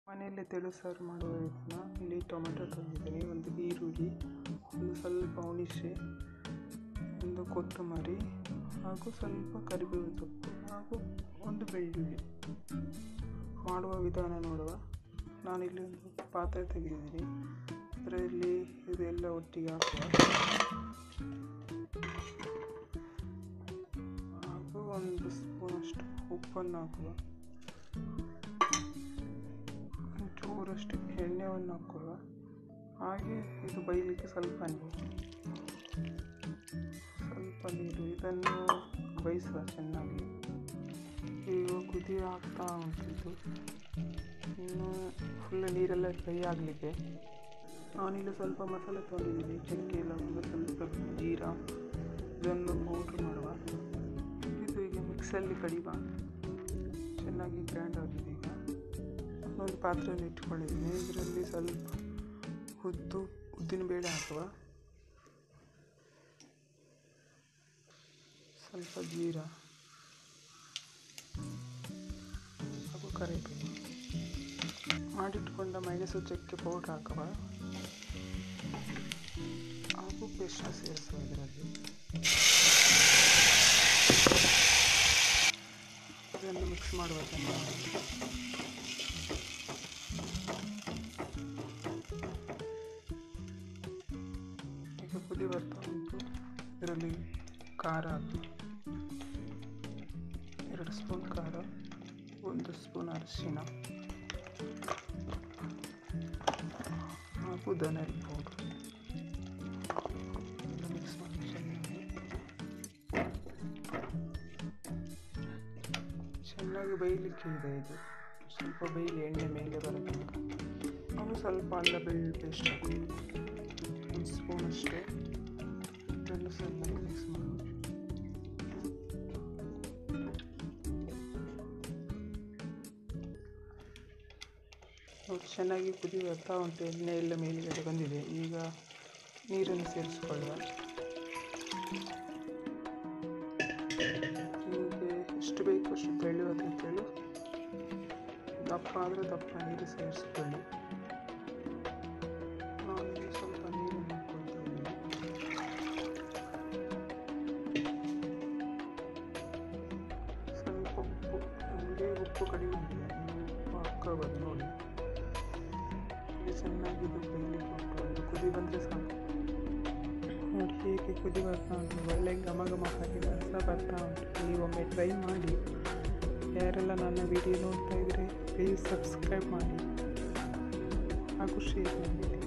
ಮನೆಯಲ್ಲೇ ತಿಳಿಸಾರು ಮಾಡುವ ವಿಧಾನ ಇಲ್ಲಿ ಟೊಮೆಟೊ ತಂದಿದ್ದೀನಿ ಒಂದು ಈರುಳ್ಳಿ ಒಂದು ಸ್ವಲ್ಪ ಹುಣಸೆ ಒಂದು ಕೊತ್ತಂಬರಿ ಹಾಗೂ ಸ್ವಲ್ಪ ಕರಿಬೇವು ಸೊಪ್ಪು ಹಾಗೂ ಒಂದು ಬೆಳ್ಳುಳ್ಳಿ ಮಾಡುವ ವಿಧಾನ ನೋಡುವ ನಾನಿಲ್ಲಿ ಒಂದು ಪಾತ್ರೆ ತೆಗೆದಿದ್ದೀನಿ ಅದರಲ್ಲಿ ಇದೆಲ್ಲ ಒಟ್ಟಿಗೆ ಹಾಕುವ ಹಾಗೂ ಒಂದು ಸ್ಪೂನಷ್ಟು ಉಪ್ಪನ್ನು ಹಾಕುವ ಒಂಚೂರಷ್ಟು ಎಣ್ಣೆಯನ್ನು ಹಾಕುವ ಹಾಗೆ ಇದು ಬೈಲಿಕ್ಕೆ ಸ್ವಲ್ಪ ನೀರು ಸ್ವಲ್ಪ ನೀರು ಇದನ್ನು ಬೇಯಿಸುವ ಚೆನ್ನಾಗಿ ಈಗ ಕುದಿ ಆಗ್ತಾ ಉಂಟಿದ್ದು ಇನ್ನು ಫುಲ್ ನೀರೆಲ್ಲ ಫ್ರೈ ಆಗಲಿಕ್ಕೆ ನಾನಿಲ್ಲಿ ಸ್ವಲ್ಪ ಮಸಾಲೆ ತೊಗೊಂಡಿದ್ದೀನಿ ಚಕ್ಕೆ ಲವಂಗ ಸ್ವಲ್ಪ ಜೀರಾ ಇದನ್ನು ಪೌಡ್ರ್ ಮಾಡುವ ಇದು ಈಗ ಮಿಕ್ಸಲ್ಲಿ ಕಡಿವ ಚೆನ್ನಾಗಿ ಗ್ರ್ಯಾಂಡ್ ಆಗಿದೆ ಈಗ ಒಂದು ಪಾತ್ರೆಯಲ್ಲಿ ಇಟ್ಕೊಂಡಿದ್ದೀನಿ ಇದರಲ್ಲಿ ಸ್ವಲ್ಪ ಉದ್ದು ಉದ್ದಿನಬೇಳೆ ಹಾಕುವ ಸ್ವಲ್ಪ ಜೀರಾ ಹಾಗೂ ಕರಿಬೇವು ಮಾಡಿಟ್ಕೊಂಡ ಮೆಣಸು ಚಕ್ಕೆ ಪೌಡ್ರ್ ಹಾಕುವ ಹಾಗೂ ಪೇಸ್ಟ್ ಸೇರಿಸುವ ಇದರಲ್ಲಿ ಇದನ್ನು ಮಿಕ್ಸ್ ಮಾಡುವ ಚೆನ್ನಾಗಿ ಈಗ ಕುದಿ ಬರ್ತಾ ಉಂಟು ಇದರಲ್ಲಿ ಖಾರ ಹಾಕಿ ಎರಡು ಸ್ಪೂನ್ ಖಾರ ಒಂದು ಸ್ಪೂನ್ ಅರಿಶಿಣ ಹಾಗೂ ಧನಿಯಾ ಪೌಡ್ರ್ ಎಲ್ಲ ಮಿಕ್ಸ್ ಮಾಡಿ ಚೆನ್ನಾಗಿ ಚೆನ್ನಾಗಿ ಬೇಯಲಿಕ್ಕೆ ಇದೆ ಇದು ಸ್ವಲ್ಪ ಬೇಯಲಿ ಎಣ್ಣೆ ಮೇಲೆ ಬರಬೇಕು ಹಾಗೂ ಸ್ವಲ್ಪ ಅಲ್ಲ ಬೆಳ್ಳುಳ್ಳಿ ಪೇಸ್ಟ್ ಹಾಕಿ ಒಂದು ಸ್ಪೂನ್ ಅಷ್ಟೇ ಇದನ್ನು ಚೆನ್ನಾಗಿ ಮಿಕ್ಸ್ ಮಾಡಿ ನೋಡಿ ಚೆನ್ನಾಗಿ ಕುದಿ ಬರ್ತಾ ಉಂಟು ಎಣ್ಣೆ ಎಲ್ಲ ಮೇಲುಗಡೆ ಬಂದಿದೆ ಈಗ ನೀರನ್ನು ಸೇರಿಸ್ಕೊಳ್ಳುವ ನಿಮಗೆ ಎಷ್ಟು ಬೇಕು ಅಷ್ಟು ತೆಳು ಅದಕ್ಕೆ ತೆಳು ದಪ್ಪ ಆದರೆ ದಪ್ಪ ನೀರು ಸೇರಿಸ್ಕೊಳ್ಳಿ ನಾನು ಸ್ವಲ್ಪ ನೀರನ್ನು ಹಾಕ್ಕೊಳ್ತಾ ಇದ್ದೀನಿ ಸ್ವಲ್ಪ ಉಪ್ಪು ನಿಮಗೆ ಉಪ್ಪು ಕಡಿಮೆ ಇದೆ ನೀವು ಉಪ್ಪು ಹಾಕ್ಕೋಬೋದು ನೋಡಿ ಇದು ಚೆನ್ನಾಗಿ ಇದು ಬೇಯಲಿಕ್ಕೆ ಉಂಟು ಒಂದು ಕುದಿ ಬಂದರೆ ಸಾಕು ನೋಡಿ ಹೇಗೆ ಕುದಿ ಬರ್ತಾ ಉಂಟು ಒಳ್ಳೆ ಘಮ ಘಮ ಹಾಗೆ ರಸ ಬರ್ತಾ ಉಂಟು ನೀವೊಮ್ಮೆ ಟ್ರೈ ಮಾಡಿ ಯಾರೆಲ್ಲ ನನ್ನ ವಿಡಿಯೋ ನೋಡ್ತಾ ಇದ್ದರೆ ಪ್ಲೀಸ್ ಸಬ್ಸ್ಕ್ರೈಬ್ ಮಾಡಿ ಹಾಗೂ ಶೇರ್ ಮಾಡಿ